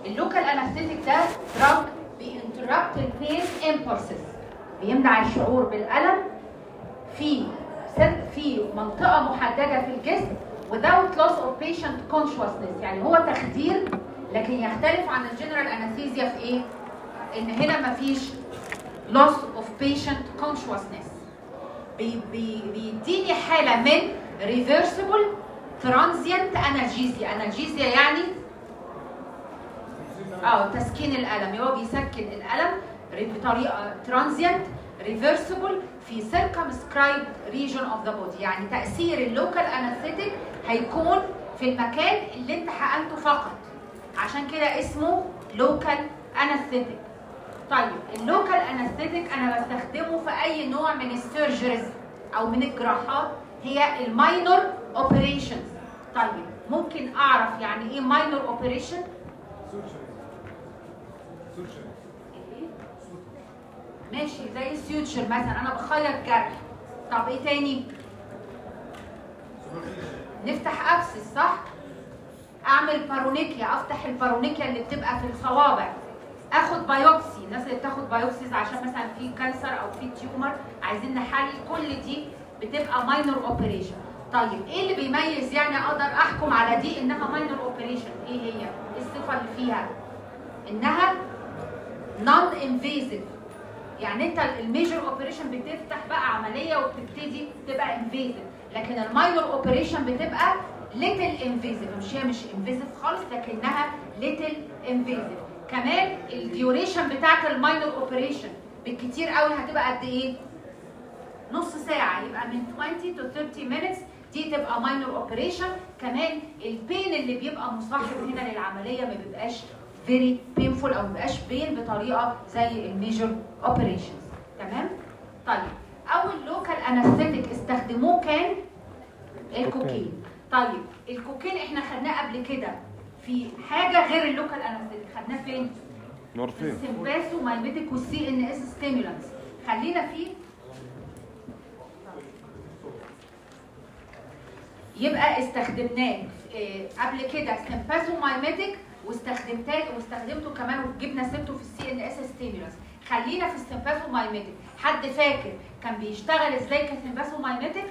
اللوكال انستيتيك ده دراج بينتربت البين امبولسز بيمنع الشعور بالالم في سن في منطقه محدده في الجسم without loss of patient consciousness يعني هو تخدير لكن يختلف عن الجنرال انستيزيا في ايه؟ ان هنا مفيش loss of patient consciousness بي بي بيديني حاله من reversible transient analgesia analgesia يعني اه تسكين الالم هو بيسكن الالم بطريقه ترانزيانت ريفرسبل في circumscribed region of the body يعني تاثير اللوكال انستيك هيكون في المكان اللي انت حقنته فقط عشان كده اسمه لوكال انستيك طيب اللوكال انستيك انا بستخدمه في اي نوع من السيرجريز او من الجراحات هي الماينور اوبريشنز طيب ممكن اعرف يعني ايه ماينور اوبريشن ماشي زي السيوتشر مثلا انا بخيط جرح طب ايه تاني نفتح ابسس صح اعمل بارونيكيا افتح البارونيكيا اللي بتبقى في الصوابع اخد بايوبسي الناس اللي بتاخد بايوبسيز عشان مثلا في كانسر او في تيومر عايزين نحلل كل دي بتبقى ماينور اوبريشن طيب ايه اللي بيميز يعني اقدر احكم على دي انها ماينور اوبريشن ايه هي إيه الصفه اللي فيها انها نون انفيزيف يعني انت الميجر اوبريشن بتفتح بقى عمليه وبتبتدي تبقى انفيزيف لكن الماينور اوبريشن بتبقى ليتل انفيزيف مش هي مش انفيزيف خالص لكنها ليتل انفيزيف كمان الديوريشن بتاعت الماينور اوبريشن بالكتير قوي هتبقى قد ايه نص ساعه يبقى من 20 to 30 minutes دي تبقى ماينور اوبريشن كمان البين اللي بيبقى مصاحب هنا للعمليه ما بيبقاش فيري بينفول او ما بيبقاش بين بطريقه زي الميجر اوبريشنز تمام طيب اول لوكال انستيك استخدموه كان الكوكين طيب الكوكين احنا خدناه قبل كده في حاجه غير اللوكال انستيك خدناه فين مورفين السمباسو مايميتيك والسي ان اس ستيمولانس خلينا فيه يبقى استخدمناه آه، قبل كده سمباسو مايميتيك واستخدمتاه واستخدمته كمان وجبنا سيرته في السي ان اس ستيمولانس خلينا في السمباسو مايميتيك حد فاكر كان بيشتغل ازاي كسمباسو مايميتيك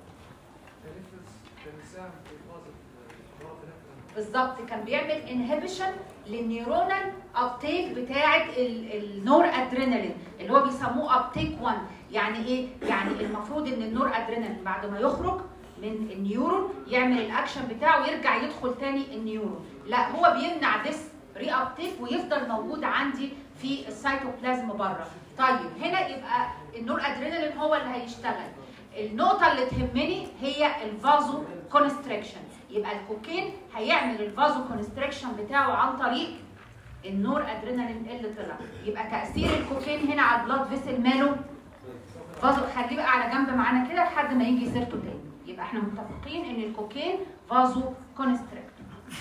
بالظبط كان بيعمل انهبيشن للنيورونال ابتيك بتاعه النور ادرينالين اللي هو بيسموه ابتيك 1 يعني ايه يعني المفروض ان النور ادرينالين بعد ما يخرج من النيورون يعمل الاكشن بتاعه ويرجع يدخل تاني النيورون لا هو بيمنع ديس ري ابتيك ويفضل موجود عندي في السيتوبلازم بره طيب هنا يبقى النور ادرينالين هو اللي هيشتغل النقطه اللي تهمني هي الفازو كونستريكشن يبقى الكوكين هيعمل الفازو كونستريكشن بتاعه عن طريق النور ادرينالين اللي طلع يبقى تاثير الكوكين هنا على البلاد فيسل ماله فازو خليه بقى على جنب معانا كده لحد ما يجي سيرته تاني يبقى احنا متفقين ان الكوكين فازو كونستريكتور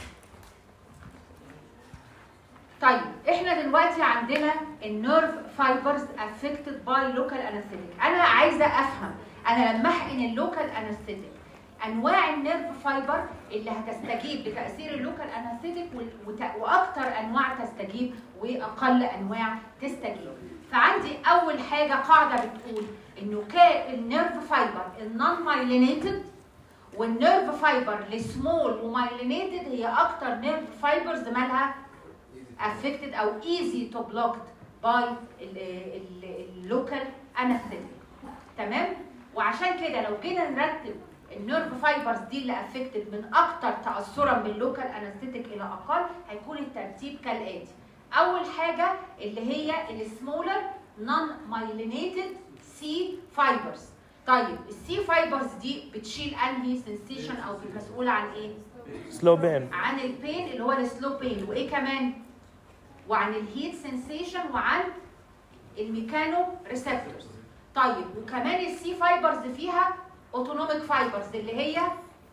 طيب احنا دلوقتي عندنا النيرف فايبرز افكتد باي لوكال انستيتيك انا عايزه افهم انا لما احقن اللوكال انستيتيك انواع النيرف فايبر اللي هتستجيب لتاثير اللوكال انستيتيك واكتر انواع تستجيب واقل انواع تستجيب فعندي اول حاجه قاعده بتقول انه كان النيرف فايبر النون مايلينيتد والنيرف فايبر السمول ومايلينيتد هي اكتر نيرف فايبرز مالها affected او easy to blocked by اللوكال anesthetic تمام وعشان كده لو جينا نرتب النيرف فايبرز دي اللي افكتد من اكتر تاثرا باللوكال انستيتيك الى اقل هيكون الترتيب كالاتي اول حاجه اللي هي السمولر نون مايلينيتد سي فايبرز طيب السي فايبرز دي بتشيل انهي سنسيشن او مسؤوله عن ايه سلو بين عن البين اللي هو السلو بين وايه كمان وعن الهيت سنسيشن وعن الميكانو ريسبتورز طيب وكمان السي فايبرز فيها اوتونوميك فايبرز اللي هي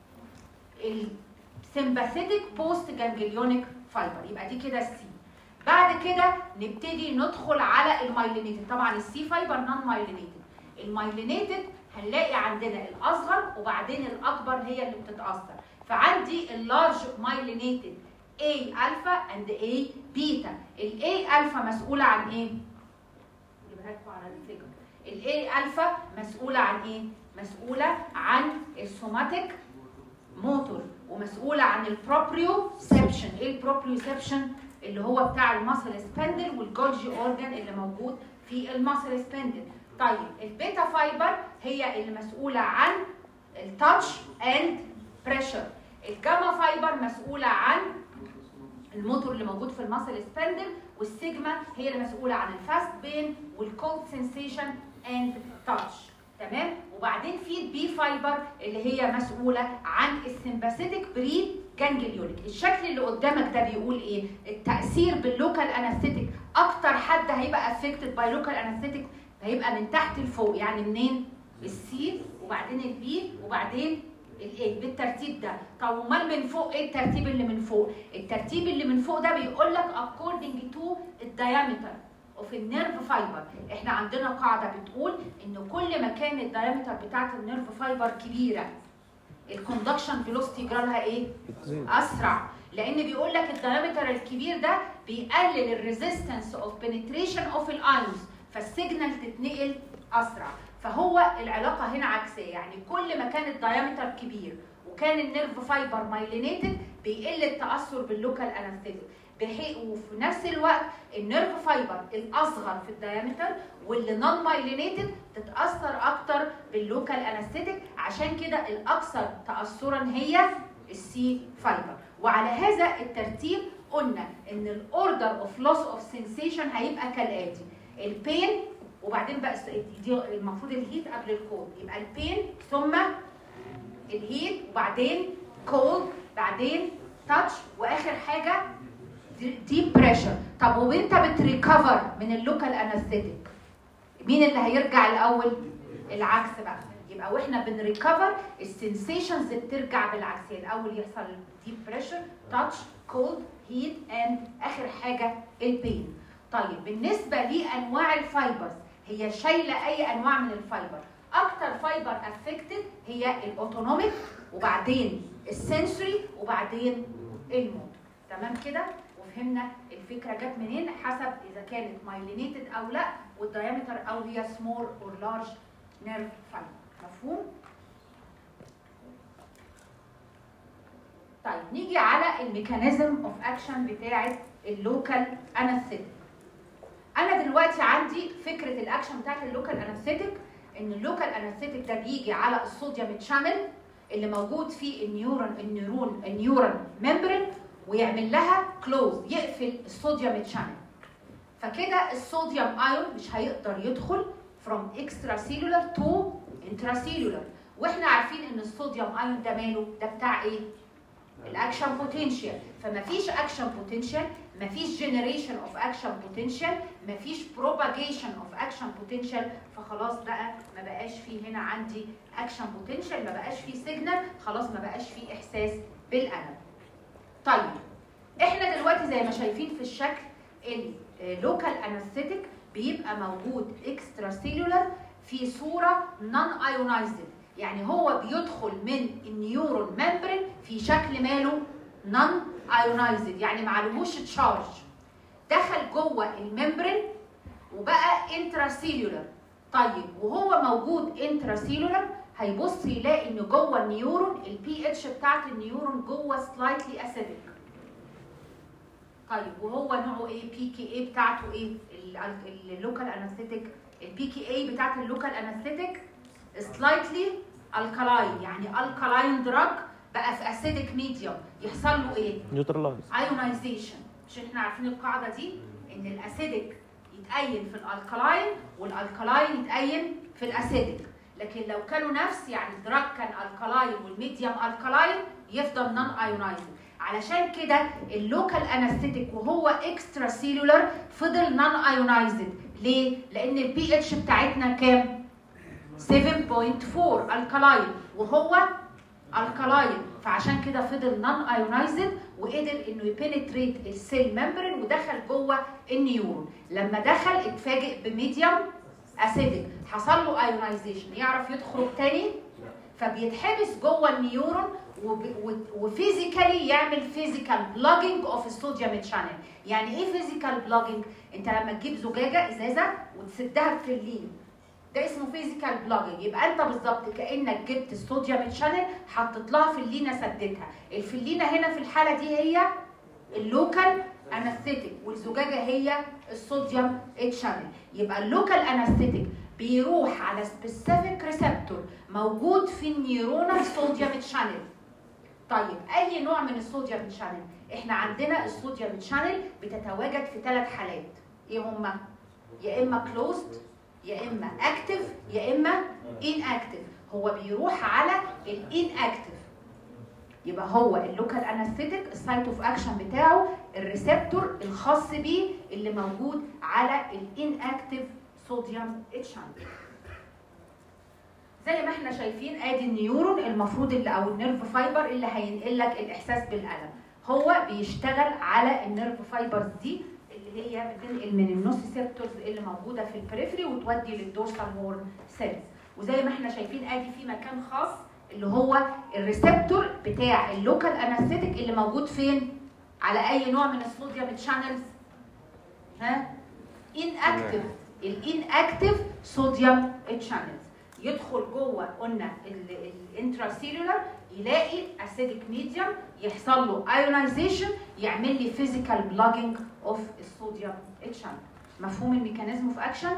السمباثيتك بوست جانجليونيك فايبر يبقى دي كده السي بعد كده نبتدي ندخل على المايلينيتد طبعا السي فايبر نون مايلينيتد المايلينيتد هنلاقي عندنا الاصغر وبعدين الاكبر هي اللي بتتاثر فعندي اللارج مايلينيتد A alpha and A beta ال A alpha مسؤولة عن ايه؟ نجيبها لكم على الفيجر ال A alpha مسؤولة عن ايه؟ مسؤولة عن السوماتيك موتور ومسؤولة عن البروبريوسبشن ايه البروبريوسبشن اللي هو بتاع الماسل سبندل والجولجي اورجان اللي موجود في الماسل سبندل طيب البيتا فايبر هي اللي مسؤولة عن التاتش اند بريشر الجاما فايبر مسؤولة عن الموتور اللي موجود في الماسل سبندل والسيجما هي اللي مسؤولة عن الفاست بين والكولد سensation اند تاتش تمام وبعدين في البي فايبر اللي هي مسؤوله عن السمباثيتك بري جانجليونيك الشكل اللي قدامك ده بيقول ايه التاثير باللوكال انستيتيك اكتر حد هيبقى افكتد باي لوكال انستيتيك هيبقى من تحت لفوق يعني منين السي وبعدين البي وبعدين الايه بالترتيب ده طب امال من فوق ايه الترتيب اللي من فوق الترتيب اللي من فوق ده بيقول لك according to الدايمتر اوف النيرف فايبر احنا عندنا قاعده بتقول ان كل ما كان الدايمتر بتاعت النيرف فايبر كبيره الكوندكشن فيلوسيتي جرالها ايه بتزيد اسرع لان بيقول لك الدايمتر الكبير ده بيقلل الريزيستنس اوف بنتريشن اوف الايونز فالسيجنال تتنقل اسرع فهو العلاقه هنا عكسيه يعني كل ما كان الدايمتر كبير وكان النيرف فايبر مايلينيتد بيقل التاثر باللوكال انستيزيا بحيث وفي نفس الوقت النيرف فايبر الاصغر في الدايمتر واللي نون مايلينيتد تتاثر اكتر باللوكال انستيتيك عشان كده الاكثر تاثرا هي السي فايبر وعلى هذا الترتيب قلنا ان الاوردر اوف لوس اوف سensation هيبقى كالاتي البين وبعدين بقى الس- دي المفروض الهيت قبل الكولد يبقى البين ثم الهيت وبعدين كولد بعدين تاتش واخر حاجه ديب بريشر طب وانت بتريكفر من اللوكال انستيتيك مين اللي هيرجع الاول العكس بقى يبقى واحنا بنريكفر السنسيشنز بترجع بالعكس يعني الاول يحصل ديب بريشر تاتش كولد هيت اند اخر حاجه البين طيب بالنسبه لانواع الفايبرز هي شايله اي انواع من الفايبر اكتر فايبر افكتد هي الاوتونوميك وبعدين السنسوري وبعدين الموت تمام كده وفهمنا الفكره جت منين حسب اذا كانت مايلينيتد او لا والدايمتر او هي سمول اور لارج نيرف فايبر مفهوم طيب نيجي على الميكانيزم اوف اكشن بتاعه اللوكال انستيك انا دلوقتي عندي فكره الاكشن بتاعت اللوكال انستيك ان اللوكال انستيك ده بيجي على الصوديوم تشانل اللي موجود في النيورون النيورون النيورون ممبرين ويعمل لها كلوز يقفل الصوديوم تشانل فكده الصوديوم ايون مش هيقدر يدخل from extracellular to intracellular واحنا عارفين ان الصوديوم ايون ده ماله ده بتاع ايه الاكشن بوتنشال فمفيش اكشن بوتنشال مفيش جنريشن اوف اكشن بوتنشال مفيش بروباجيشن اوف اكشن بوتنشال فخلاص بقى ما بقاش في هنا عندي اكشن بوتنشال ما بقاش في سيجنال خلاص ما بقاش في احساس بالالم طيب احنا دلوقتي زي ما شايفين في الشكل اللوكال انستيتيك بيبقى موجود اكسترا سيلولار في صوره نون ايونايزد يعني هو بيدخل من النيورون ممبرين في شكل ماله نون ايونايزد يعني معلوموش تشارج دخل جوه الممبرين وبقى انتراسيلولار طيب وهو موجود انتراسيلولار هيبص يلاقي ان جوه النيورون البي اتش بتاعت النيورون جوه سلايتلي اسيدك طيب وهو نوعه ايه بي كي اي بتاعته ايه اللوكال انستيتيك البي كي اي بتاعت اللوكال انستيتيك سلايتلي الكالاين يعني الكالاين دراج بقى في اسيدك ميديوم يحصل له ايه نيوترلايز ايونايزيشن مش احنا عارفين القاعده دي ان الاسيدك يتأين في الالكالاين والالكالاين يتأين في الاسيدك لكن لو كانوا نفس يعني الدراج كان الكالاين والميديوم الكالاين يفضل نون ايونايزد علشان كده اللوكال انستيتيك وهو اكسترا سيلولار فضل نون ايونايزد ليه؟ لان البي اتش بتاعتنا كام؟ 7.4 الكالاين وهو الكالاين فعشان كده فضل نون ايونايزد وقدر انه يبنتريت السيل ممبرين ودخل جوه النيورون لما دخل اتفاجئ بميديوم اسيدك حصل له ايونايزيشن يعرف يدخل تاني فبيتحبس جوه النيورون وفيزيكالي يعمل فيزيكال بلوجينج اوف الصوديوم شانل يعني ايه فيزيكال بلوجينج انت لما تجيب زجاجه ازازه وتسدها بفلين ده اسمه فيزيكال بلوجينج يبقى انت بالظبط كانك جبت الصوديوم شانل حطيت لها فلينه سدتها الفلينه هنا في الحاله دي هي اللوكال انستيتيك والزجاجه هي الصوديوم شانل يبقى اللوكال انستيتيك بيروح على سبيسيفيك ريسبتور موجود في النيورونال صوديوم شانل طيب اي نوع من الصوديوم شانل احنا عندنا الصوديوم شانل بتتواجد في ثلاث حالات ايه هما يا اما كلوزد يا اما اكتف يا اما ان اكتف هو بيروح على الان اكتف يبقى هو اللوكال انستيتيك السايت اوف اكشن بتاعه الريسبتور الخاص بيه اللي موجود على الان اكتف صوديوم شانل زي ما احنا شايفين ادي النيورون المفروض اللي او النيرف فايبر اللي هينقل لك الاحساس بالالم هو بيشتغل على النيرف فايبرز دي اللي هي بتنقل من النوسيسيبتورز اللي موجوده في البريفري وتودي للدورسال هورن سيلز وزي ما احنا شايفين ادي في مكان خاص اللي هو الريسبتور بتاع اللوكال انستيتيك اللي موجود فين على اي نوع من الصوديوم شانلز ها ان اكتف الان اكتف صوديوم شانلز يدخل جوه قلنا الانتراسيلولار يلاقي اسيدك ميديوم يحصل له ايونايزيشن يعمل لي فيزيكال بلوجينج اوف الصوديوم شانل مفهوم الميكانيزم اوف اكشن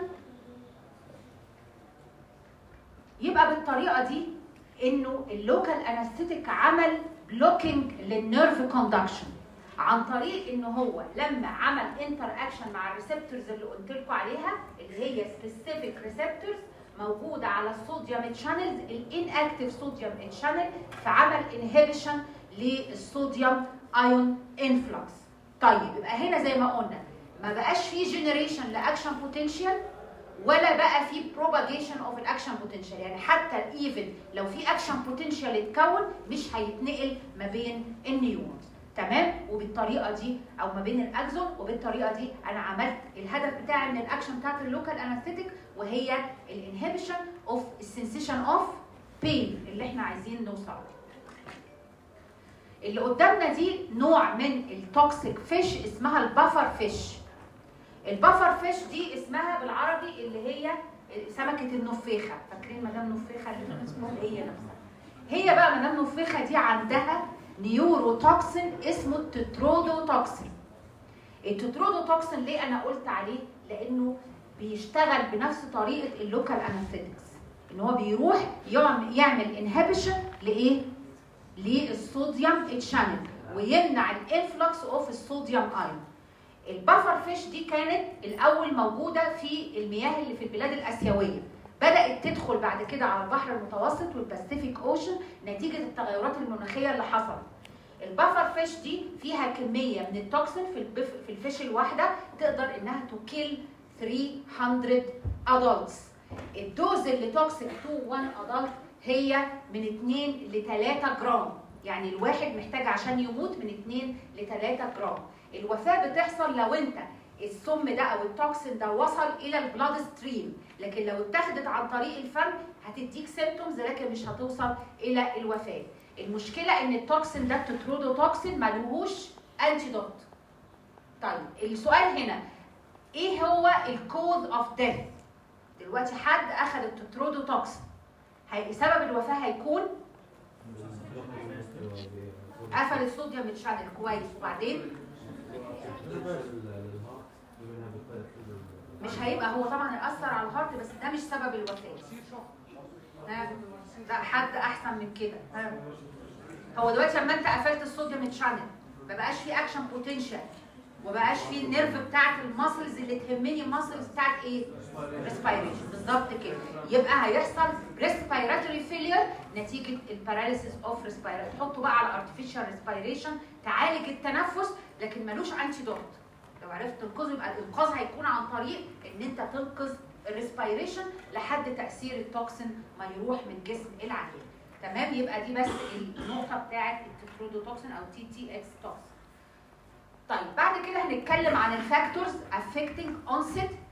يبقى بالطريقه دي انه اللوكال انستيتيك عمل بلوكينج للنيرف كوندكشن عن طريق ان هو لما عمل انتر اكشن مع الريسبتورز اللي قلت لكم عليها اللي هي سبيسيفيك ريسبتورز موجوده على الصوديوم شانلز الان اكتف صوديوم شانل فعمل انهبيشن للصوديوم ايون انفلكس طيب يبقى هنا زي ما قلنا ما بقاش في جنريشن لاكشن بوتنشال ولا بقى في بروباجيشن اوف الاكشن بوتنشال يعني حتى ايفن لو في اكشن بوتنشال اتكون مش هيتنقل ما بين النيورونز تمام وبالطريقه دي او ما بين الاكزون وبالطريقه دي انا عملت الهدف بتاعي من الاكشن بتاعت اللوكال انستيتيك وهي الانهبيشن اوف السنسيشن اوف بين اللي احنا عايزين نوصل اللي قدامنا دي نوع من التوكسيك فيش اسمها البافر فيش البافر فيش دي اسمها بالعربي اللي هي سمكه النفيخه فاكرين مدام نفيخه اللي هي نفسها هي بقى مدام نفيخه دي عندها نيوروتوكسين اسمه التترودوتوكسين التترودوتوكسين ليه انا قلت عليه لانه بيشتغل بنفس طريقه اللوكال انستيتكس ان هو بيروح يعمل انهبيشن لايه للصوديوم شانل ويمنع الانفلكس اوف الصوديوم ايون البافر فيش دي كانت الاول موجوده في المياه اللي في البلاد الاسيويه بدات تدخل بعد كده على البحر المتوسط والباسيفيك اوشن نتيجه التغيرات المناخيه اللي حصلت البافر فيش دي فيها كميه من التوكسين في البف في الفيش الواحده تقدر انها تكيل 300 ادلتس الدوز اللي توكسيك تو 1 ادلت هي من 2 ل 3 جرام يعني الواحد محتاج عشان يموت من 2 ل 3 جرام الوفاه بتحصل لو انت السم ده او التوكسين ده وصل الى البلاد ستريم لكن لو اتخذت عن طريق الفم هتديك سيمتومز لكن مش هتوصل الى الوفاه المشكله ان التوكسين ده التترودوتوكسين ملهوش انتيدوت طيب السؤال هنا ايه هو الكوز اوف ديث دلوقتي حد اخذ التترودوتوكسين هي سبب الوفاه هيكون قفل الصوديوم اتشانل كويس وبعدين مش هيبقى هو طبعا هيأثر على الهارت بس ده مش سبب الوفاة ها لا حد احسن من كده ها هو دلوقتي لما انت قفلت الصوديوم شانل ما بقاش في اكشن بوتنشال وما بقاش في النيرف بتاعت الماسلز اللي تهمني الماسلز بتاعت ايه؟ ريسبيريشن بالظبط كده يبقى هيحصل ريسبيراتوري فيلير نتيجه الباراليسيس اوف ريسبيراتوري تحطه بقى على ارتفيشال ريسبيريشن تعالج التنفس لكن ملوش انتي دوت لو عرفت تنقذه يبقى الانقاذ هيكون عن طريق ان انت تنقذ الريسبيريشن لحد تاثير التوكسين ما يروح من جسم العيان تمام يبقى دي بس النقطه بتاعه التترودوتوكسين او تي تي اكس توكسين طيب بعد كده هنتكلم عن الفاكتورز affecting onset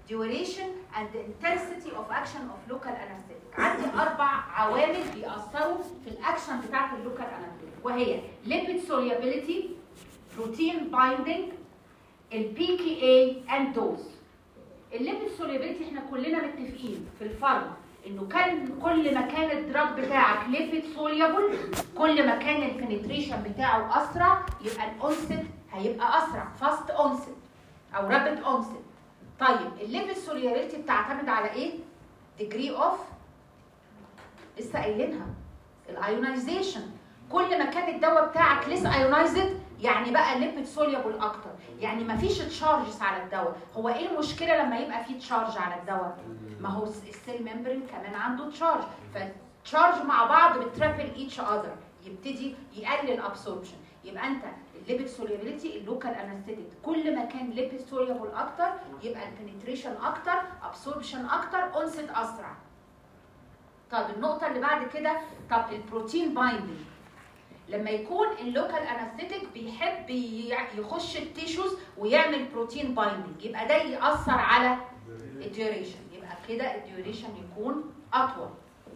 duration and the intensity of action of local anesthetic عندي اربع عوامل بيأثروا في الاكشن بتاعت اللوكال anesthetic وهي lipid solubility protein binding البي كي اي and dose الليبيد solubility احنا كلنا متفقين في الفارما انه كان كل ما كان الدراج بتاعك ليبيد soluble كل ما كان البنتريشن بتاعه اسرع يبقى الاونست هيبقى اسرع فاست اونست او رابيد اونست طيب الليبيد solubility بتعتمد على ايه؟ degree of لسه قايلينها الايونايزيشن كل ما كان الدواء بتاعك ليس ايونايزد يعني بقى ليبيد سوليبل اكتر يعني ما فيش تشارجز على الدواء هو ايه المشكله لما يبقى في تشارج على الدواء ما هو السيل ممبرين كمان عنده تشارج فالتشارج مع بعض بترابل ايتش اذر يبتدي يقلل ابسوربشن يبقى انت الليبيد سوليبيليتي اللوكال انستيتيك كل ما كان ليبيد سوليبل اكتر يبقى البنتريشن اكتر ابسوربشن اكتر اونست اسرع طب النقطه اللي بعد كده طب البروتين بايندينج لما يكون اللوكال انستيتيك بيحب ي- يخش التيشوز ويعمل بروتين بايندينج يبقى ده ياثر على الديوريشن يبقى كده الديوريشن يكون اطول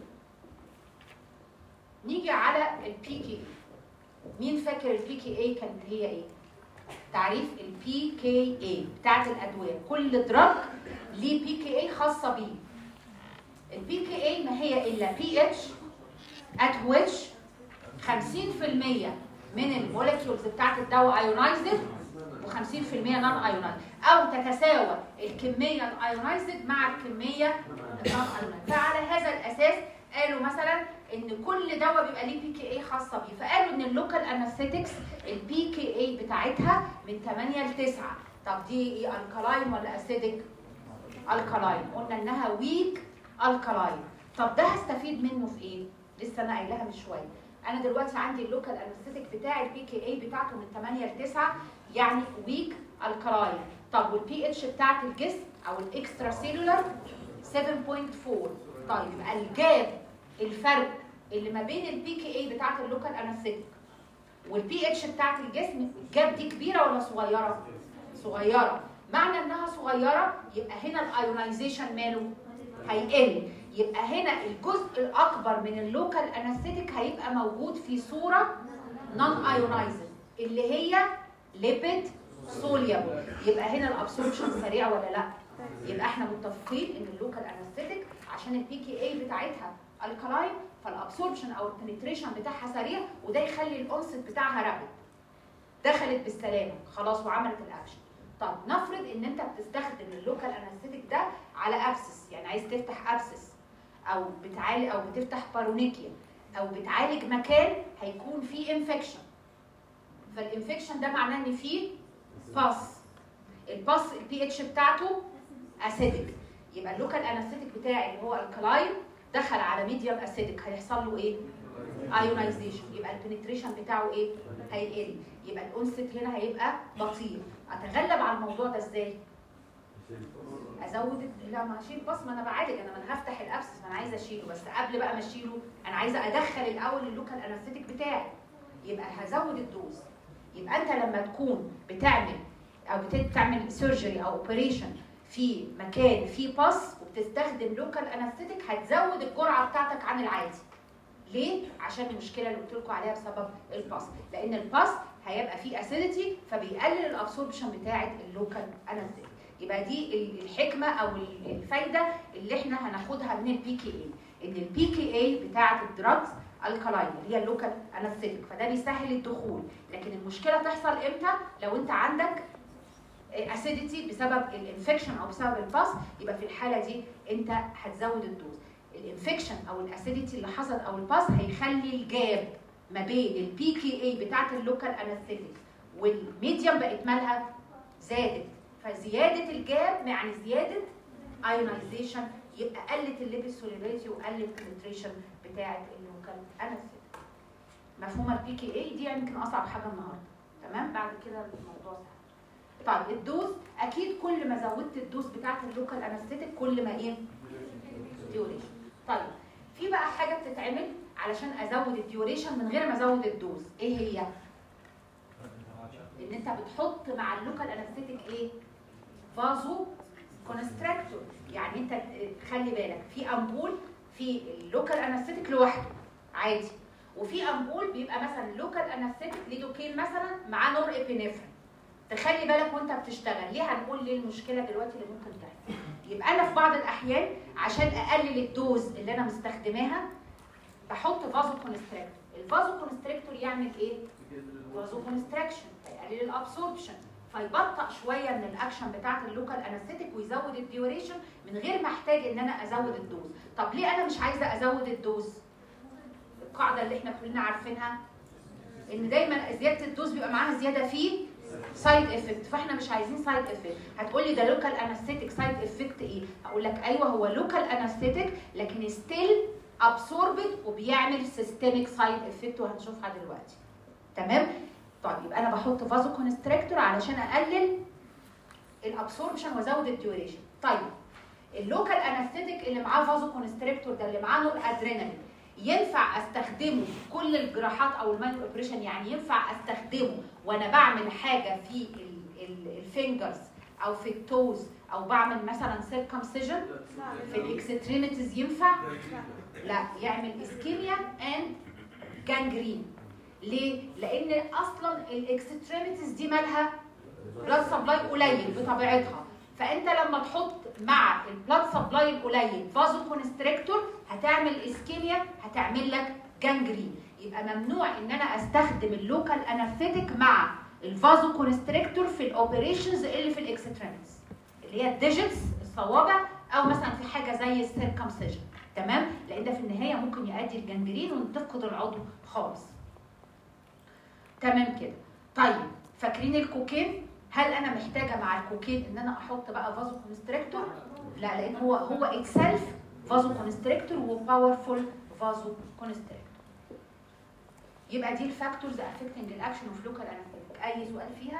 نيجي على البي كي مين فاكر البي كي اي كانت هي ايه تعريف البي كي اي بتاعت الادويه كل دراج ليه بي كي اي خاصه بيه البي كي اي ما هي الا بي اتش at which 50% من المولكيولز بتاعت الدواء ايونايزد و50% نون ايونايزد او تتساوى الكميه الايونايزد مع الكميه النون ايونايزد فعلى هذا الاساس قالوا مثلا ان كل دواء بيبقى ليه بي كي اي خاصه بيه فقالوا ان اللوكال انستيكس البي كي اي بتاعتها من 8 ل 9 طب دي ايه الكالاين ولا اسيدك الكالاين قلنا انها ويك الكالاين طب ده هستفيد منه في ايه لسه انا قايلها من شويه انا دلوقتي عندي اللوكال انستيك بتاع البي كي اي بتاعته من 8 ل 9 يعني ويك الكالاين طب والبي اتش بتاعت الجسم او الاكسترا سيلولار 7.4 طيب يبقى الجاب الفرق اللي ما بين البي كي اي بتاعت اللوكال انستيك والبي اتش بتاعت الجسم الجاب دي كبيره ولا صغيره؟ صغيره معنى انها صغيره يبقى هنا الايونايزيشن ماله هيقل يبقى هنا الجزء الاكبر من اللوكال انستيك هيبقى موجود في صوره نون ايونايزد اللي هي ليبيد سوليبل يبقى هنا الابسوربشن سريع ولا لا يبقى احنا متفقين ان اللوكال انستيك عشان البي كي اي بتاعتها الكلاين فالابسوربشن او البنتريشن بتاعها سريع وده يخلي الاونست بتاعها رابد دخلت بالسلامه خلاص وعملت الاكشن طب نفرض ان انت بتستخدم اللوكال انستيك ده على ابسس يعني عايز تفتح ابسس او بتعالج او بتفتح بارونيكيا او بتعالج مكان هيكون فيه انفكشن فالانفكشن ده معناه ان فيه باس الباس البي اتش بتاعته اسيدك يبقى اللوكال انستيك بتاعي اللي هو الكلاين دخل على ميديوم اسيدك هيحصل له ايه ايونايزيشن يبقى البنتريشن بتاعه ايه هيقل يبقى الانست هنا هيبقى بطيء اتغلب على الموضوع ده ازاي ازود لا ما اشيل بس ما انا بعالج انا ما انا هفتح الابسس ما انا عايزه اشيله بس قبل بقى ما اشيله انا عايزه ادخل الاول اللوكال انستيك بتاعي يبقى هزود الدوز يبقى انت لما تكون بتعمل او بتعمل سيرجري او اوبريشن في مكان فيه باس وبتستخدم لوكال انستيك هتزود الجرعه بتاعتك عن العادي ليه؟ عشان المشكله اللي قلت لكم عليها بسبب الباس لان الباس هيبقى فيه اسيديتي فبيقلل الابسوربشن بتاعه اللوكال انستيك يبقى دي الحكمه او الفايده اللي احنا هناخدها من البي كي اي ان البي كي اي بتاعه الدراجز الكالاين اللي هي اللوكال انستيك فده بيسهل الدخول لكن المشكله تحصل امتى لو انت عندك اسيديتي بسبب الانفكشن او بسبب الباس يبقى في الحاله دي انت هتزود الدوز الانفكشن او الاسيديتي اللي حصل او الباس هيخلي الجاب ما بين البي كي اي بتاعت اللوكال انستيك والميديوم بقت مالها زادت فزياده الجاب يعني زياده ايونايزيشن يبقى قلت الليبيد سوليبيليتي وقلت البنتريشن بتاعه اللوكال انستيك مفهومه البي كي اي دي يمكن اصعب حاجه النهارده تمام بعد كده الموضوع سهل طيب الدوز اكيد كل ما زودت الدوز بتاعت اللوكال انستيك كل ما ايه ديوريشن طيب في بقى حاجه بتتعمل علشان ازود الديوريشن من غير ما ازود الدوز ايه هي ان انت بتحط مع اللوكال انستيك ايه فازو كونستراكتور يعني انت خلي بالك في امبول في اللوكال انستيك لوحده عادي وفي امبول بيبقى مثلا لوكال انستيك ليدوكين مثلا معاه نور ابينفرين تخلي بالك وانت بتشتغل ليه هنقول ليه المشكله دلوقتي اللي ممكن تحصل يبقى انا في بعض الاحيان عشان اقلل الدوز اللي انا مستخدماها بحط فازو كونستراكتور الفازو كونستراكتور يعمل ايه فازو كونستراكشن هيقلل الابسوربشن فيبطأ شويه من الاكشن بتاعت اللوكال انستيك ويزود الديوريشن من غير ما احتاج ان انا ازود الدوز طب ليه انا مش عايزه ازود الدوز القاعده اللي احنا كلنا عارفينها ان دايما زياده الدوز بيبقى معاها زياده في سايد افكت فاحنا مش عايزين سايد افكت هتقولي ده لوكال انستيك سايد افكت ايه هقول لك ايوه هو لوكال انستيك لكن ستيل ابسوربد وبيعمل سيستميك سايد افكت وهنشوفها دلوقتي تمام طيب يبقى انا بحط فازو كونستريكتور علشان اقلل الابسوربشن وازود الديوريشن طيب اللوكال انستيك اللي معاه فازو كونستريكتور ده اللي معاه نور ادرينالين ينفع استخدمه في كل الجراحات او الماينو اوبريشن يعني ينفع استخدمه وانا بعمل حاجه في الفينجرز او في التوز او بعمل مثلا سيركمسيجن في الاكستريميتيز ينفع لا يعمل اسكيميا اند جانجرين ليه لان اصلا الاكستريميتيز دي مالها بلاد سبلاي قليل بطبيعتها فانت لما تحط مع البلاد سبلاي القليل فازو كونستريكتور هتعمل اسكيميا هتعمل لك جانجرين يبقى ممنوع ان انا استخدم اللوكال انستيك مع الفازو كونستريكتور في الاوبريشنز اللي في الاكستريميتيز اللي هي الديجيتس الصوابع او مثلا في حاجه زي السيركمسيجن تمام لان ده في النهايه ممكن يؤدي الجنجرين وتفقد العضو خالص تمام كده طيب فاكرين الكوكين هل انا محتاجه مع الكوكين ان انا احط بقى فازو كونستريكتور لا لان هو هو اتسلف فازو كونستريكتور وباورفول فازو كونستريكتور يبقى دي الفاكتورز افكتنج الاكشن اوف لوكال انستيك اي سؤال فيها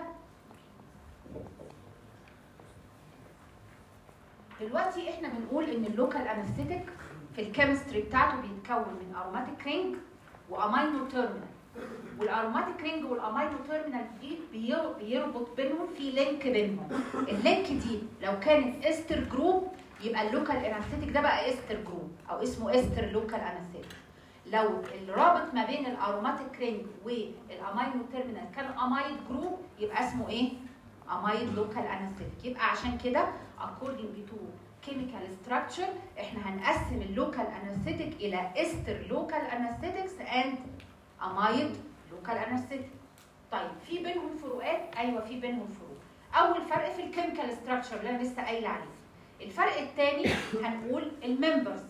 دلوقتي احنا بنقول ان اللوكال انستيك في الكيمستري بتاعته بيتكون من اروماتيك رينج وامينو تيرمينال والاروماتيك رينج والامينو تيرمينال دي بير- بيربط بينهم في لينك بينهم اللينك دي لو كانت استر جروب يبقى اللوكال انستيك ده بقى استر جروب او اسمه استر لوكال انستيك لو الرابط ما بين الاروماتيك رينج والامينو تيرمينال كان امايد جروب يبقى اسمه ايه امايد لوكال انستيك يبقى عشان كده according to chemical structure احنا هنقسم اللوكال انستيك الى استر لوكال انستيكس اند امايد لوكال انستيك طيب في بينهم فروقات ايوه في بينهم فروق اول فرق في الكيميكال ستراكشر اللي انا لسه قايله عليه الفرق الثاني هنقول الممبرز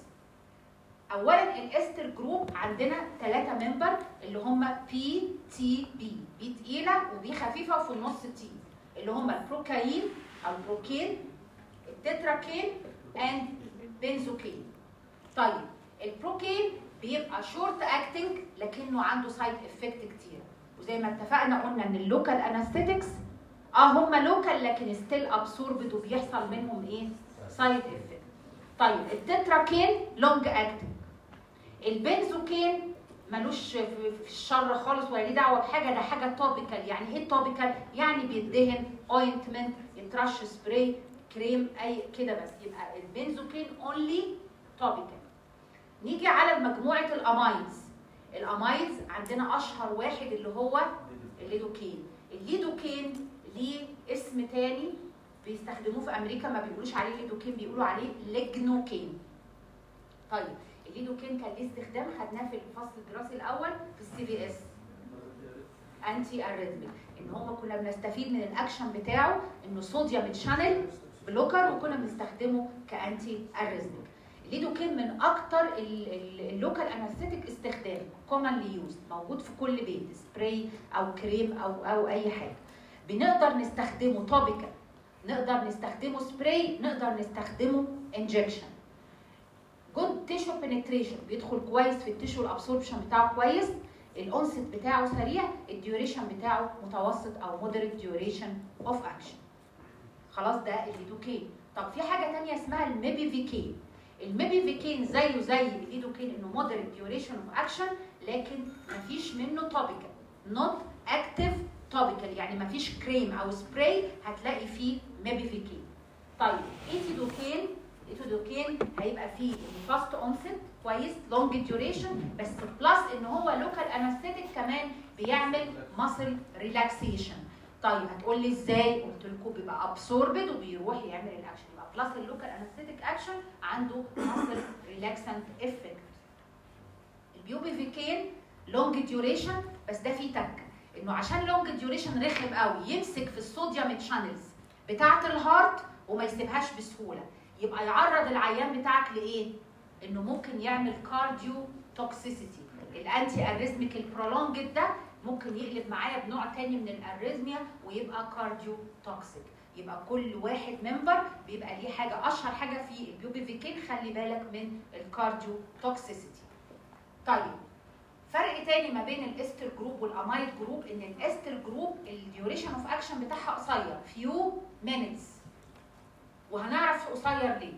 اولا الاستر جروب عندنا ثلاثه ممبر اللي هم بي تي بي بي تقيله وبي خفيفه وفي النص تي اللي هم البروكاين او البروكين التتراكين اند بنزوكين طيب البروكين بيبقى شورت اكتنج لكنه عنده سايد افكت كتير وزي ما اتفقنا قلنا ان اللوكال انستيتكس اه هم لوكال لكن ستيل ابسوربد وبيحصل منهم ايه سايد افكت طيب التتراكين لونج اكتنج البنزوكين ملوش في في الشر خالص ولا ليه دعوه بحاجه ده حاجه توبيكال يعني ايه توبيكال يعني بيدهن اوينتمنت يترش سبراي كريم اي كده بس يبقى البنزوكين اونلي توبيكال نيجي على مجموعه الامايدز الامايدز عندنا اشهر واحد اللي هو الليدوكين الليدوكين ليه اسم تاني بيستخدموه في امريكا ما بيقولوش عليه ليدوكين بيقولوا عليه ليجنوكين طيب الليدوكين كان ليه استخدام خدناه في الفصل الدراسي الاول في السي بي اس انتي اريثميك ان هم كنا بنستفيد من الاكشن بتاعه انه صوديوم تشانل بلوكر وكنا بنستخدمه كانتي اريثميك الليدوكين من اكتر ال- ال- اللوكال انستيك استخدام كومنلي يوز موجود في كل بيت سبراي او كريم او او اي حاجه بنقدر نستخدمه توبيكال نقدر نستخدمه سبراي نقدر نستخدمه انجكشن جود تيشو بنتريشن بيدخل كويس في التيشو الابسوربشن بتاعه كويس الاونست بتاعه سريع الديوريشن بتاعه متوسط او مودريت ديوريشن اوف اكشن خلاص ده الليدوكين طب في حاجه تانية اسمها الميبيفيكين الميبيفيكين زيه زي الليدوكين انه مودريت ديوريشن اوف اكشن لكن مفيش منه توبيكال نوت اكتيف توبيكال يعني مفيش كريم او سبراي هتلاقي فيه ميبيفيكين طيب ايتيدوكين ايتيدوكين هيبقى فيه فاست اونست كويس لونج ديوريشن بس بلس ان هو لوكال انستيتيك كمان بيعمل ماسل ريلاكسيشن طيب هتقول لي ازاي قلت لكم بيبقى ابسوربد وبيروح يعمل الاكشن يبقى بلس اللوكال انستيتيك اكشن عنده ماسل ريلاكسنت افكت البيوبيفيكين لونج ديوريشن بس ده فيه تكه انه عشان لونج ديوريشن رخم قوي يمسك في الصوديوم تشانلز بتاعه الهارت وما يسيبهاش بسهوله يبقى يعرض العيان بتاعك لايه انه ممكن يعمل كارديو توكسيسيتي الانتي اريزميك البرولونجد ده ممكن يقلب معايا بنوع تاني من الاريزميا ويبقى كارديو توكسيك يبقى كل واحد ممبر بيبقى ليه حاجه اشهر حاجه في البيوبيفيكين خلي بالك من الكارديو توكسيسيتي طيب فرق تاني ما بين الاستر جروب والامايد جروب ان الاستر جروب الديوريشن اوف اكشن بتاعها قصير فيو مينتس وهنعرف قصير ليه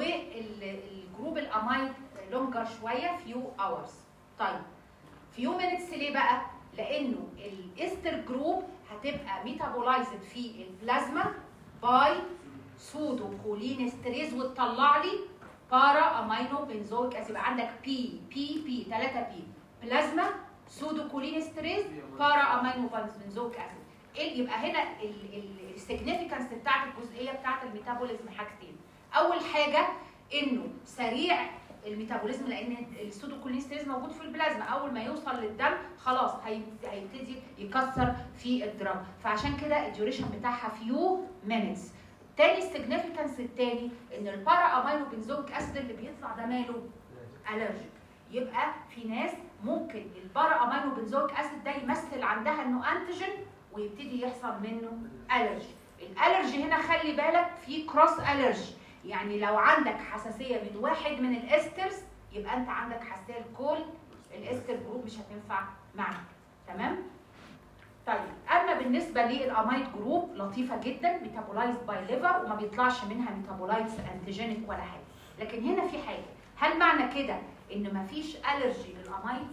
والجروب الامايد لونجر شويه فيو اورز طيب فيو مينتس ليه بقى لانه الاستر جروب هتبقى ميتابولايزد في البلازما باي سودو كولين ستريز وتطلع لي بارا امينو بنزويك اسيد يبقى عندك بي بي بي 3 بي بلازما سودو كولين ستريز بارا امينو بنزويك اسيد ايه يبقى هنا السيجنيفيكانس بتاعت الجزئيه بتاعت الميتابوليزم حاجتين اول حاجه انه سريع الميتابوليزم لان السودوكولينستريز موجود في البلازما اول ما يوصل للدم خلاص هيبتدي يكسر في الدراج فعشان كده الديوريشن بتاعها فيو مينتس تاني السيجنيفيكانس التاني ان البارا امينو بنزويك اسيد اللي بيطلع ده ماله الرجيك يبقى في ناس ممكن البارا امينو بنزويك اسيد ده يمثل عندها انه انتيجين ويبتدي يحصل منه الرجي الالرجي هنا خلي بالك في كروس الرجي يعني لو عندك حساسيه من واحد من الاسترز يبقى انت عندك حساسيه لكل الاستر جروب مش هتنفع معاك تمام طيب اما بالنسبه للامايد جروب لطيفه جدا ميتابولايزد باي ليفر وما بيطلعش منها ميتابولايتس انتيجينيك ولا حاجه لكن هنا في حاجه هل معنى كده ان مفيش الرجي للامايدز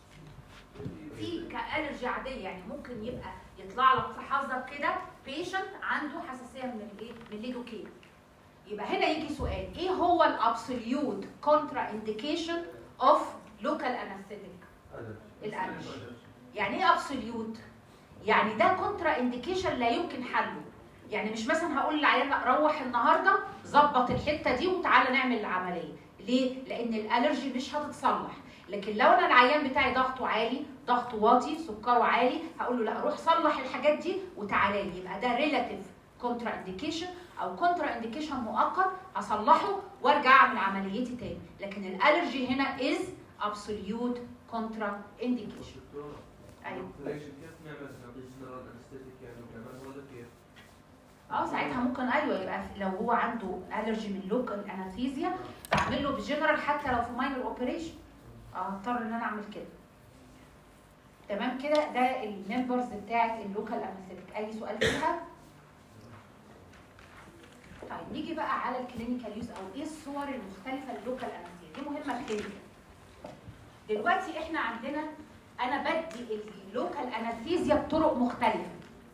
في كالرجي عاديه يعني ممكن يبقى يطلع لك في حظك كده بيشنت عنده حساسيه من الايه من الليدوكين يبقى هنا يجي سؤال ايه هو الابسوليوت كونترا انديكيشن اوف لوكال انستيتيك الالرجي يعني ايه ابسوليوت يعني ده كونترا انديكيشن لا يمكن حله يعني مش مثلا هقول للعيان لا روح النهارده ظبط الحته دي وتعالى نعمل العمليه ليه لان الالرجي مش هتتصلح لكن لو انا العيان بتاعي ضغطه عالي ضغطه واطي سكره عالي هقول له لا روح صلح الحاجات دي وتعالى لي يبقى ده ريلاتيف كونترا انديكيشن او كونترا انديكيشن مؤقت هصلحه وارجع اعمل عمليتي تاني لكن الالرجي هنا از ابسوليوت كونترا انديكيشن ايوه ليش كيف نعمل نعطي جنرال انستيتيك يعني ونعمل هذا كيف؟ اه ساعتها ممكن ايوه يبقى لو هو عنده الرجي من لوكال انستيزيا بعمل له بجنرال حتى لو في ماينر اوبريشن اه هضطر ان انا اعمل كده تمام كده ده الممبرز بتاعت اللوكال انستيك اي سؤال فيها طيب نيجي بقى على الكلينيكال يوز او ايه الصور المختلفه للوكال انستيك دي مهمه كلينيكال دلوقتي احنا عندنا انا بدي اللوكال انستيزيا بطرق مختلفه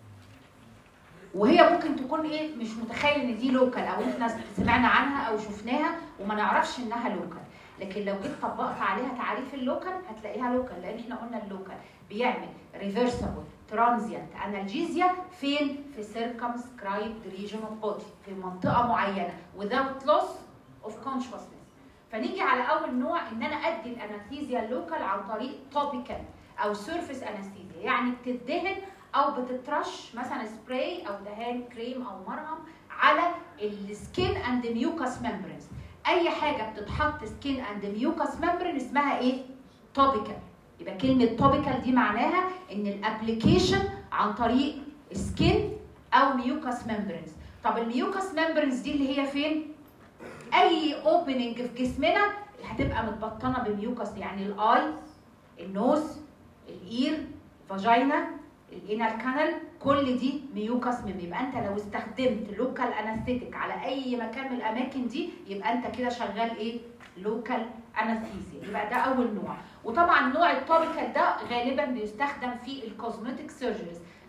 وهي ممكن تكون ايه مش متخيل ان دي لوكال او احنا سمعنا عنها او شفناها وما نعرفش انها لوكال لكن لو جيت طبقت عليها تعريف اللوكال هتلاقيها لوكال لان احنا قلنا اللوكال بيعمل ريفرسبل ترانزيانت انالجيزيا فين في circumscribed region of body في منطقه معينه without loss of consciousness فنيجي على اول نوع ان انا ادي الانستيزيا اللوكال عن طريق توبيكال او سيرفيس انستيزيا يعني بتدهن او بتترش مثلا سبراي او دهان كريم او مرهم على السكين اند ميوكاس ممبرينز اي حاجه بتتحط سكين اند ميوكاس ممبرين اسمها ايه توبيكال يبقى كلمه توبيكال دي معناها ان الابلكيشن عن طريق سكين او ميوكاس ممبرينز طب الميوكاس ممبرينز دي اللي هي فين اي اوبننج في جسمنا هتبقى متبطنه بميوكاس يعني الاي النوز الاير فاجينا الانال كانال كل دي ميوكاس ميم يبقى انت لو استخدمت لوكال انستيتيك على اي مكان من الاماكن دي يبقى انت كده شغال ايه لوكال انستيزيا يبقى ده اول نوع وطبعا نوع التوبيكال ده غالبا بيستخدم في الكوزمتيك سيرجريز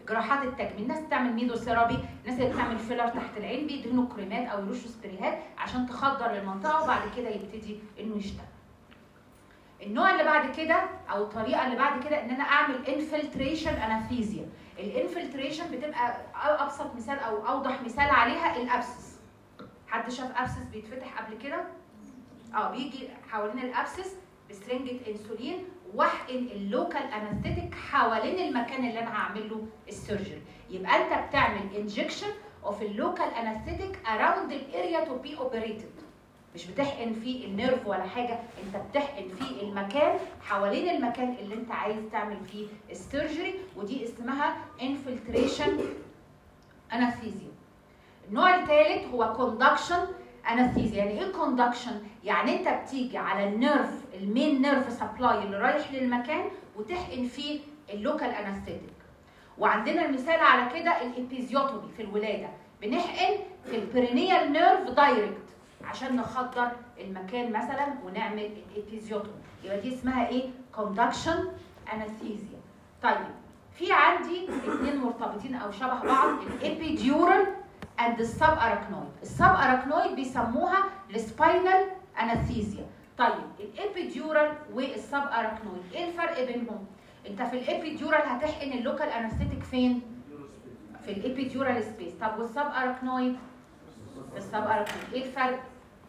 جراحات التجميل ناس بتعمل ميدو ثيرابي ناس اللي بتعمل فيلر تحت العين بيدهنوا كريمات او يرشوا سبريهات عشان تخدر المنطقه وبعد كده يبتدي انه يشتغل النوع اللي بعد كده او الطريقه اللي بعد كده ان انا اعمل انفلتريشن اناثيزيا الانفلتريشن بتبقى ابسط مثال او اوضح مثال عليها الابسس حد شاف ابسس بيتفتح قبل كده اه بيجي حوالين الابسس بسرنجه انسولين واحقن اللوكال انستيتيك حوالين المكان اللي انا هعمل له السيرجري يبقى انت بتعمل انجكشن اوف اللوكال انستيتيك اراوند الاريا تو بي اوبريتد مش بتحقن فيه النيرف ولا حاجه انت بتحقن فيه المكان حوالين المكان اللي انت عايز تعمل فيه السيرجري ودي اسمها انفلتريشن انستيزيا النوع الثالث هو كوندكشن انستيزيا يعني ايه كوندكشن يعني انت بتيجي على النيرف المين نيرف سبلاي اللي رايح للمكان وتحقن فيه اللوكال انستيتيك وعندنا المثال على كده الابيزيوتومي في الولاده بنحقن في البرينيال نيرف دايركت عشان نخدر المكان مثلا ونعمل الابيزيوتومي يبقى دي اسمها ايه كوندكشن انستيزيا طيب في عندي اثنين مرتبطين او شبه بعض الابيديورال اند السب اراكنويد السب اراكنويد بيسموها السباينال انستيزيا طيب الابيديورال والسب اراكنويد ايه الفرق بينهم انت في الابيديورال هتحقن اللوكال انستيتيك فين في الابيديورال سبيس طب والسب اراكنويد في السب اراكنويد ايه الفرق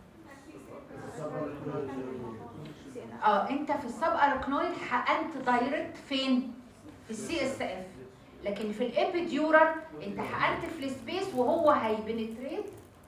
اه انت في السب اراكنويد حقنت دايركت فين في السي اس اف لكن في الابيديورال انت حقنت في السبيس وهو هيبنتريت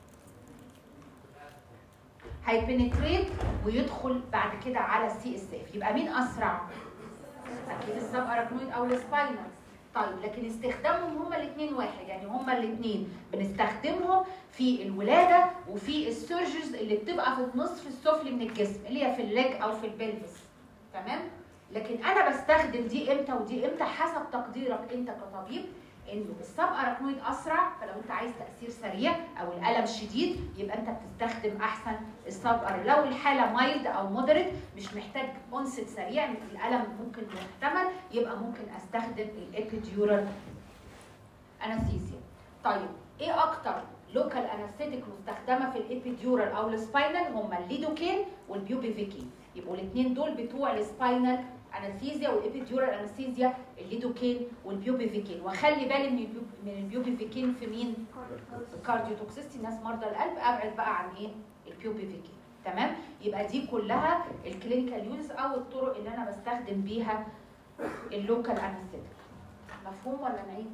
هيبنتريت ويدخل بعد كده على السي اس اف يبقى مين اسرع اكيد السب اراكنويد او السباينال طيب لكن استخدامهم هما الاثنين واحد يعني هما الاثنين بنستخدمهم في الولاده وفي السيرجرز اللي بتبقى في النصف السفلي من الجسم اللي هي في الليج او في البلفس تمام لكن انا بستخدم دي امتى ودي امتى حسب تقديرك انت كطبيب انه السب اراكنويد اسرع فلو انت عايز تاثير سريع او الالم شديد يبقى انت بتستخدم احسن السب أر- لو الحاله مايلد او مودريت مش محتاج انست سريع الالم ممكن يحتمل يبقى ممكن استخدم الابيديورال انستيزيا طيب ايه اكتر لوكال انستيتيك مستخدمه في الابيديورال او السباينال هم الليدوكين والبيوبيفيكين يبقوا الاثنين دول بتوع السباينال انستيزيا والابيديورال انستيزيا الليدوكين والبيوبيفيكين واخلي بالي من البيو من البيوبيفيكين في مين الكارديو توكسيستي الناس مرضى القلب ابعد بقى عن ايه البيوبيفيكين تمام يبقى دي كلها الكلينيكال يوز او الطرق اللي انا بستخدم بيها اللوكال انستيتيك مفهوم ولا نعيد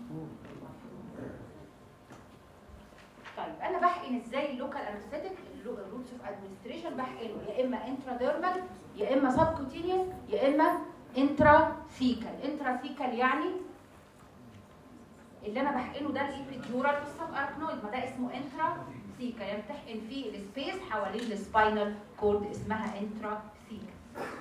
طيب انا بحقن ازاي اللوكال انستيتيك الروتس اوف ادمنستريشن بحقنه يا اما انتراديرمال يا اما سبكوتينيوس يا اما انتراثيكال انتراثيكال يعني اللي انا بحقنه ده الابيديورال والسب اركنويد ما ده اسمه انتراثيكال يعني بتحقن فيه السبيس حوالين السباينال كورد اسمها انتراثيكال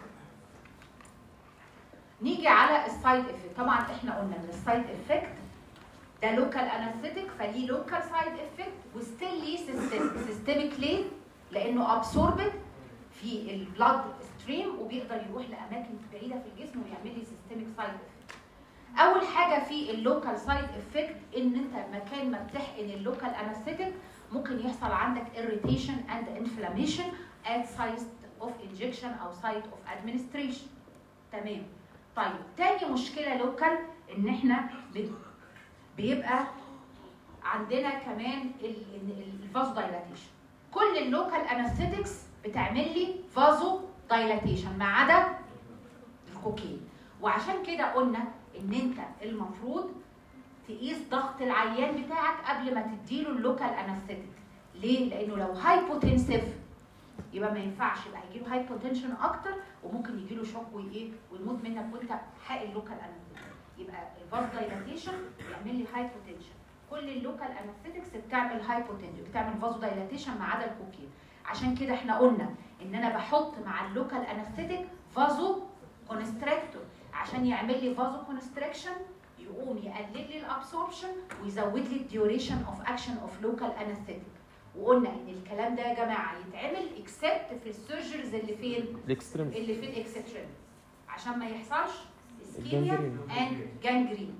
نيجي على السايد افكت طبعا احنا قلنا ان السايد افكت ده لوكال انستيتيك فليه لوكال سايد افكت وستيل ليه سيستميك ليه؟ لانه ابسوربد في البلاد ستريم وبيقدر يروح لاماكن بعيده في الجسم ويعمل لي سيستميك سايد افكت. اول حاجه في اللوكال سايد افكت ان انت مكان ما بتحقن اللوكال انستيتيك ممكن يحصل عندك irritation and inflammation at site of injection او site of administration. تمام. طيب تاني مشكله لوكال ان احنا بن- بيبقى عندنا كمان الفازو دايلاتيشن كل اللوكال انستيتكس بتعمل لي فازو دايلاتيشن ما عدا الكوكين وعشان كده قلنا ان انت المفروض تقيس ضغط العيان بتاعك قبل ما تديله اللوكال انستيتك ليه لانه لو هايبوتنسيف يبقى ما ينفعش يبقى هيجيله هايبوتنشن اكتر وممكن يجيله شوك وايه ويموت منك وانت حاقن لوكال انستيتك يبقى الفاز دايلاتيشن بيعمل لي هايبوتنشن كل اللوكال انستيتكس بتعمل هايبوتنشن بتعمل فازو دايلاتيشن ما عدا الكوكين عشان كده احنا قلنا ان انا بحط مع اللوكال انستيتك فازو كونستريكتور عشان يعمل لي فازو كونستريكشن يقوم يقلل لي الابسوربشن ويزود لي الديوريشن اوف اكشن اوف لوكال انستيتك وقلنا ان الكلام ده يا جماعه يتعمل اكسبت في السيرجرز اللي فين الاكستريمز اللي في الاكستريم عشان ما يحصلش اسكيميا Gangrene. اند جانجرين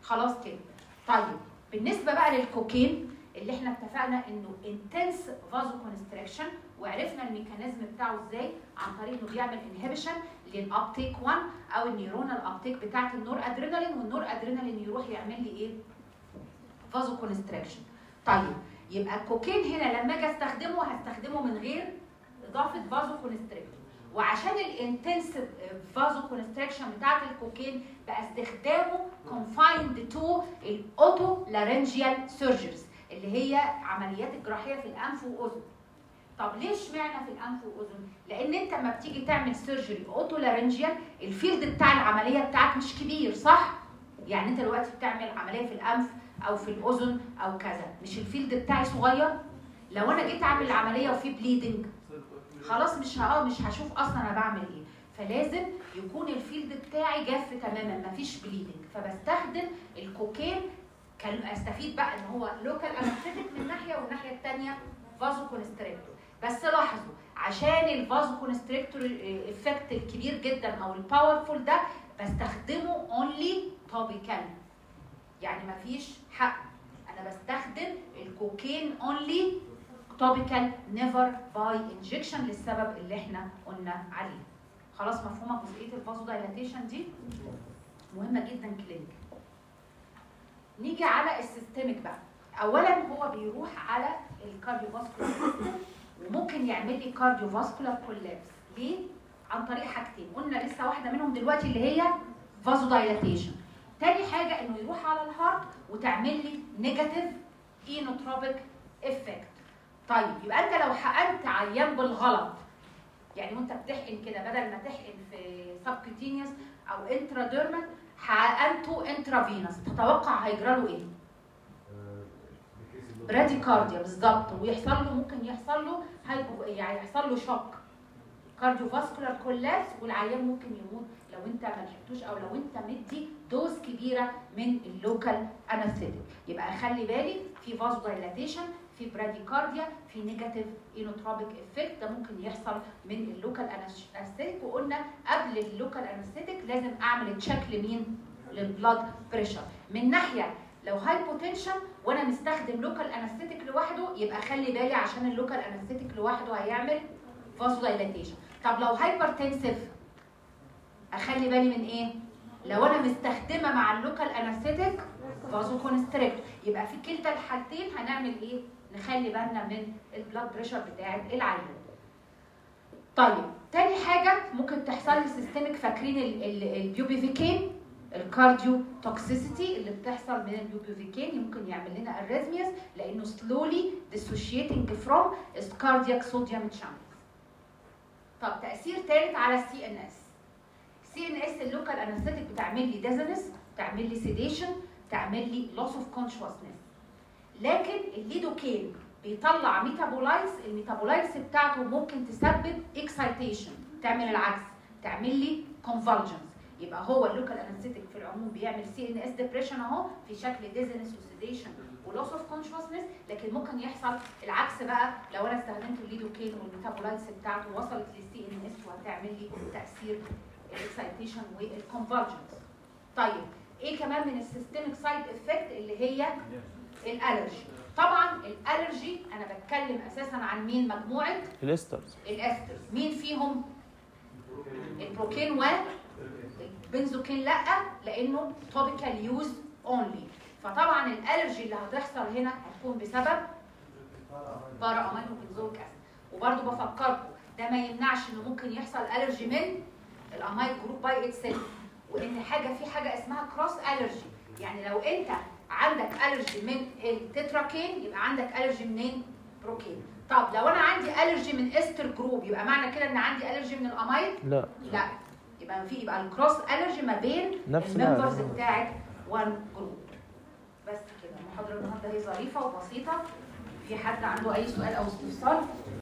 خلاص كده طيب بالنسبه بقى للكوكين اللي احنا اتفقنا انه انتنس فازو كونستريكشن وعرفنا الميكانيزم بتاعه ازاي عن طريق انه بيعمل انهبيشن للابتيك 1 او النيورونال ابتيك بتاعه النور ادرينالين والنور ادرينالين يروح يعمل لي ايه فازو كونستريكشن طيب يبقى الكوكين هنا لما اجي استخدمه هستخدمه من غير اضافه فازو كونستريكتور وعشان الانتنسيف فازو كونستريكشن بتاعت الكوكين بقى استخدامه confined to الاوتو لارنجيال سيرجرز اللي هي عمليات الجراحيه في الانف واذن طب ليه اشمعنى في الانف واذن لان انت لما بتيجي تعمل سيرجري اوتو لارنجيال الفيلد بتاع العمليه بتاعك مش كبير صح يعني انت دلوقتي بتعمل عمليه في الانف او في الاذن او كذا مش الفيلد بتاعي صغير لو انا جيت اعمل العمليه وفي بليدنج خلاص مش ه- مش هشوف اصلا انا بعمل ايه فلازم يكون الفيلد بتاعي جاف تماما مفيش بليدنج فبستخدم الكوكين كان استفيد بقى ان هو لوكال انستيك من ناحيه والناحيه الثانيه فازو كونستريكتور بس لاحظوا عشان الفازو كونستريكتور افكت الكبير جدا او الباورفول ده بستخدمه اونلي توبيكال يعني مفيش حق انا بستخدم الكوكين اونلي توبيكال نيفر باي انجكشن للسبب اللي احنا قلنا عليه خلاص مفهومه جزئيه الفازو دايلاتيشن دي مهمه جدا كلينيك نيجي على السيستميك بقى اولا هو بيروح على الكارديوفاسكولار سيستم وممكن يعمل لي كارديوفاسكولار كولابس ليه عن طريق حاجتين قلنا لسه واحده منهم دلوقتي اللي هي فازو دايلاتيشن تاني حاجه انه يروح على الهارت وتعمل لي نيجاتيف اينوتروبيك افكت طيب يبقى انت لو حقنت عيان بالغلط يعني وانت بتحقن كده بدل ما تحقن في سبكوتينيوس او انتراديرمال حقنته انترافينوس تتوقع هيجرى له ايه؟ براديكارديا بالظبط ويحصل له ممكن يحصل له هايبو يعني يحصل له شوك كارديوفاسكولار كولابس والعيان ممكن يموت لو انت ما لحقتوش او لو انت مدي دوز كبيره من اللوكال انستيك يبقى اخلي بالي في فازو دايلاتيشن في براديكارديا في نيجاتيف اينوتروبيك افكت ده ممكن يحصل من اللوكال انستيك وقلنا قبل اللوكال انستيك لازم اعمل تشيك لمين للبلاد بريشر من ناحيه لو هايبوتنشن وانا مستخدم لوكال انستيك لوحده يبقى خلي بالي عشان اللوكال انستيك لوحده هيعمل فازو دايلاتيشن طب لو هايبرتنسيف اخلي بالي من ايه لو انا مستخدمه مع اللوكال انستيك فازو كونستريكت يبقى في كلتا الحالتين هنعمل ايه نخلي بالنا من البلاد بريشر بتاع العيان طيب تاني حاجه ممكن تحصل لي سيستميك فاكرين ال- ال- البيوبيفيكين الكارديو توكسيسيتي اللي بتحصل من البيوبيفيكين ممكن يعمل لنا اريزمياس لانه سلولي dissociating from cardiac sodium channels طب تاثير ثالث على السي ان اس سي ان اس اللوكال انستيك بتعمل لي ديزنس بتعمل لي سيديشن بتعمل لي لوس اوف كونشسنس لكن الليدوكين بيطلع ميتابولايتس الميتابولايتس بتاعته ممكن تسبب اكسايتيشن تعمل العكس تعمل لي كونفولجنس يبقى هو اللوكال انستيك في العموم بيعمل سي ان اس ديبريشن اهو في شكل ديزنس وسيديشن ولوس اوف كونشسنس لكن ممكن يحصل العكس بقى لو انا استخدمت الليدوكين والميتابولايتس بتاعته وصلت للسي ان اس وهتعمل لي تاثير الاكسايتيشن والكونفرجنس طيب ايه كمان من السيستميك سايد افكت اللي هي الالرجي طبعا الالرجي انا بتكلم اساسا عن مين مجموعه الاسترز الاسترز مين فيهم البروكين والبنزوكين لا لانه توبيكال يوز اونلي فطبعا الالرجي اللي هتحصل هنا هتكون بسبب بارا امينو بنزويك اسيد وبرده بفكركم ده ما يمنعش انه ممكن يحصل الرجي من الامايد جروب باي اتسيلف وان حاجه في حاجه اسمها كروس الرجي يعني لو انت عندك الرجي من التتراكين يبقى عندك الرجي منين بروكين طب لو انا عندي الرجي من استر جروب يبقى معنى كده ان عندي الرجي من الامايد لا لا يبقى في يبقى الكروس الرجي ما بين نفس الممبرز الألرجي. بتاعت وان جروب بس كده المحاضره النهارده هي ظريفه وبسيطه في حد عنده اي سؤال او استفسار